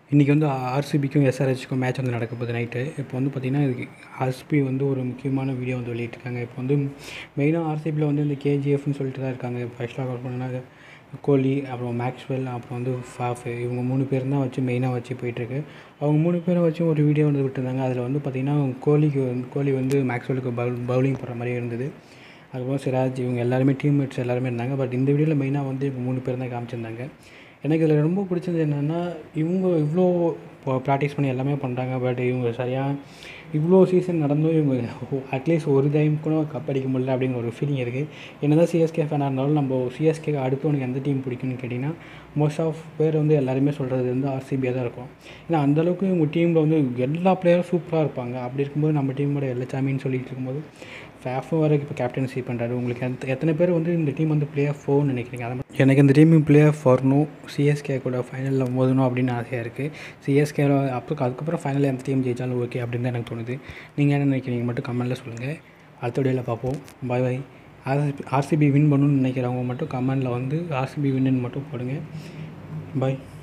இன்றைக்கி வந்து ஆர்சிபிக்கும் எஸ்ஆர்ஹெச்சுக்கும் மேட்ச் வந்து நடக்க போகுது நைட்டு இப்போ வந்து பார்த்திங்கன்னா இதுக்கு ஆர்சிபி வந்து ஒரு முக்கியமான வீடியோ வந்து வெளியிட்டிருக்காங்க இப்போ வந்து மெயினாக ஆர்சிபியில் வந்து இந்த கேஜிஎஃப்னு சொல்லிட்டு தான் இருக்காங்க இப்போ ஆக்சுவலாக கால் பண்ணாங்க கோலி அப்புறம் மேக்ஸ்வெல் அப்புறம் வந்து ஃபாஃப் இவங்க மூணு பேர் தான் வச்சு மெயினாக வச்சு போயிட்டுருக்கு அவங்க மூணு பேரை வச்சு ஒரு வீடியோ வந்து விட்டுருந்தாங்க அதில் வந்து பார்த்திங்கன்னா கோலிக்கு வந்து கோலி வந்து மேக்ஸ்வெலுக்கு பவுல் பவுலிங் போடுற மாதிரியே இருந்தது அதுக்கப்புறம் சிராஜ் இவங்க எல்லாருமே டீம்மேட்ஸ் எல்லாருமே இருந்தாங்க பட் இந்த வீடியோவில் மெயினாக வந்து இவங்க மூணு பேர் தான் காமிச்சிருந்தாங்க எனக்கு இதில் ரொம்ப பிடிச்சது என்னென்னா இவங்க இவ்வளோ ப்ராக்டிஸ் பண்ணி எல்லாமே பண்ணுறாங்க பட் இவங்க சரியாக இவ்வளோ சீசன் நடந்தும் இவங்க அட்லீஸ்ட் ஒரு டைம் கூட கப் அடிக்க முடியல அப்படிங்கிற ஒரு ஃபீலிங் இருக்குது என்ன தான் சிஎஸ்கே ஃபேனாக இருந்தாலும் நம்ம சிஎஸ்கே அடுத்து உனக்கு எந்த டீம் பிடிக்கும்னு கேட்டிங்கன்னா மோஸ்ட் ஆஃப் பேர் வந்து எல்லாருமே சொல்கிறது வந்து ஆர்சிபியாக தான் இருக்கும் ஏன்னா அந்தளவுக்கு இவங்க டீமில் வந்து எல்லா பிளேயரும் சூப்பராக இருப்பாங்க அப்படி இருக்கும்போது நம்ம டீமோட எல்லா சாமின்னு சொல்லிட்டு இருக்கும்போது ஃபேஃபும் வர இப்போ கேப்டன்சி பண்ணுறாரு உங்களுக்கு எத்த எத்தனை பேர் வந்து இந்த டீம் வந்து பிளே ஆஃப் ஃபோர்னு நினைக்கிறீங்க அதை எனக்கு இந்த டீம் பிளே ஆஃப் வரணும் சிஎஸ்கே கூட ஃபைனலில் மோதணும் அப்படின்னு ஆசையாக இருக்குது சிஎஸ்கே அப்புறம் அதுக்கப்புறம் ஃபைனலில் எந்த டீம் ஜெயிச்சாலும் ஓகே அப்படின்னு தான் எனக்கு தோணுது நீங்கள் என்ன நினைக்கிறீங்க மட்டும் கமெண்ட்டில் சொல்லுங்கள் அடுத்த வீடியோவில் பார்ப்போம் bye bye RCB RCB win பண்ணணும்னு நினைக்கிறவங்க மட்டும் கமெண்டில் வந்து ஆர்சிபி வின்னு மட்டும் போடுங்க பாய்